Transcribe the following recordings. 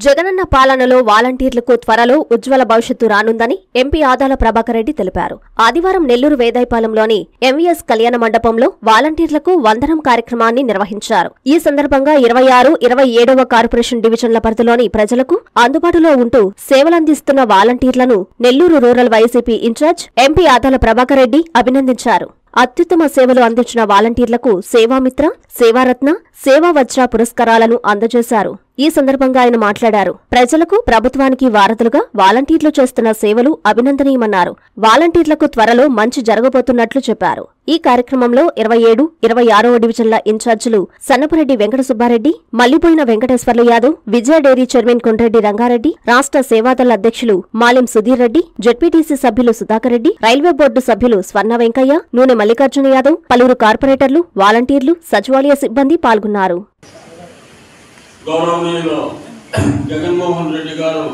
జగనన్న పాలనలో వాలంటీర్లకు త్వరలో ఉజ్వల భవిష్యత్తు రానుందని ఎంపీ ఆదాల ప్రభాకర్ రెడ్డి తెలిపారు ఆదివారం నెల్లూరు వేదాయపాలెంలోని ఎంవీఎస్ కళ్యాణ మండపంలో వాలంటీర్లకు వందనం కార్యక్రమాన్ని నిర్వహించారు ఈ సందర్భంగా ఇరవై ఆరు ఇరవై ఏడవ కార్పొరేషన్ డివిజన్ల పరిధిలోని ప్రజలకు అందుబాటులో ఉంటూ సేవలందిస్తున్న వాలంటీర్లను Nellore rural YCP in charge MP Adala Prabhakar Reddy అభినందించారు అత్యుత్తమ సేవలు అందించిన వాలంటీర్లకు సేవామిత్ర సేవారత్న సేవా వజ్ర పురస్కారాలను అందజేశారు ఈ సందర్భంగా ఆయన మాట్లాడారు ప్రజలకు ప్రభుత్వానికి వారధులుగా వాలంటీర్లు చేస్తున్న సేవలు అభినందనీయమన్నారు వాలంటీర్లకు త్వరలో మంచి జరగబోతున్నట్లు చెప్పారు ఈ కార్యక్రమంలో ఇరవై ఏడు ఇరవై ఆరవ డివిజన్ల ఇన్ఛార్జీలు సన్నపురెడ్డి వెంకట సుబ్బారెడ్డి మల్లిపోయిన వెంకటేశ్వర్లు యాదవ్ విజయ డైరీ చైర్మన్ కొండ్రెడ్డి రంగారెడ్డి రాష్ట్ర సేవాదళ అధ్యక్షులు మాలెం సుధీర్ రెడ్డి జెడ్పీటీసీ సభ్యులు సుధాకర్ రెడ్డి రైల్వే బోర్డు సభ్యులు స్వర్ణ వెంకయ్య నూనె మల్లికార్జున యాదవ్ పలువురు కార్పొరేటర్లు వాలంటీర్లు సచివాలయ సిబ్బంది పాల్గొన్నారు గౌరవనీయులు జగన్మోహన్ రెడ్డి గారు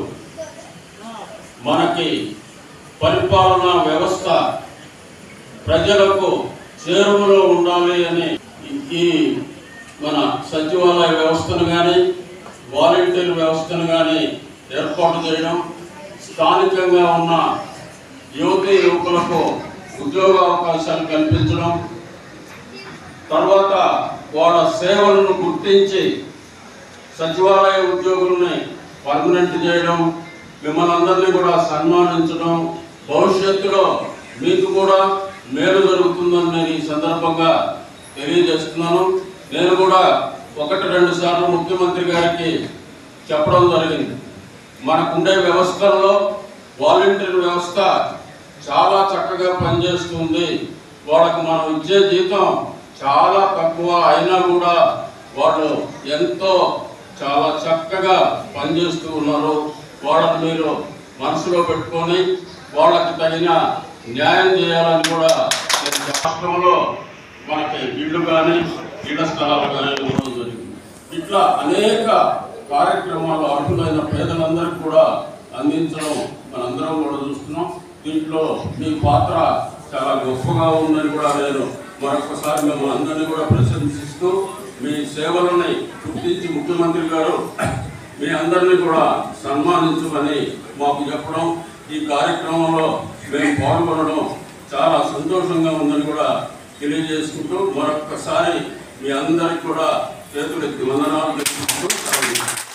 మనకి పరిపాలనా వ్యవస్థ ప్రజలకు చేరువలో ఉండాలి అని ఈ మన సచివాలయ వ్యవస్థను కానీ వాలంటీర్ వ్యవస్థను కానీ ఏర్పాటు చేయడం స్థానికంగా ఉన్న యువతి యువకులకు ఉద్యోగ అవకాశాలు కల్పించడం తర్వాత వాళ్ళ సేవలను గుర్తించి సచివాలయ ఉద్యోగుల్ని పర్మనెంట్ చేయడం మిమ్మల్ని అందరినీ కూడా సన్మానించడం భవిష్యత్తులో మీకు కూడా మేలు జరుగుతుందని నేను ఈ సందర్భంగా తెలియజేస్తున్నాను నేను కూడా ఒకటి రెండు సార్లు ముఖ్యమంత్రి గారికి చెప్పడం జరిగింది మనకుండే వ్యవస్థల్లో వాలంటీర్ వ్యవస్థ చాలా చక్కగా పనిచేస్తుంది వాళ్ళకి మనం ఇచ్చే జీతం చాలా తక్కువ అయినా కూడా వాళ్ళు ఎంతో చాలా చక్కగా పనిచేస్తూ ఉన్నారు వాళ్ళని మీరు మనసులో పెట్టుకొని వాళ్ళకి తగిన న్యాయం చేయాలని కూడా నేను రాష్ట్రంలో మనకి ఇళ్ళు కానీ ఇళ్ల స్థలాలు కానీ ఇవ్వడం జరిగింది ఇట్లా అనేక కార్యక్రమాలు అర్హులైన పేదలందరికీ కూడా అందించడం మనందరం కూడా చూస్తున్నాం దీంట్లో మీ పాత్ర చాలా గొప్పగా ఉందని కూడా నేను మరొకసారి మిమ్మల్ని అందరినీ కూడా ప్రశంసిస్తూ మీ సేవలని గుర్తించి ముఖ్యమంత్రి గారు మీ అందరినీ కూడా సన్మానించమని మాకు చెప్పడం ఈ కార్యక్రమంలో మేము పాల్గొనడం చాలా సంతోషంగా ఉందని కూడా తెలియజేసుకుంటూ మరొక్కసారి మీ అందరికి కూడా చేతులెత్తి వందనాలు తెలుసుకుంటూ సెలవు తీసుకుంటున్నాను.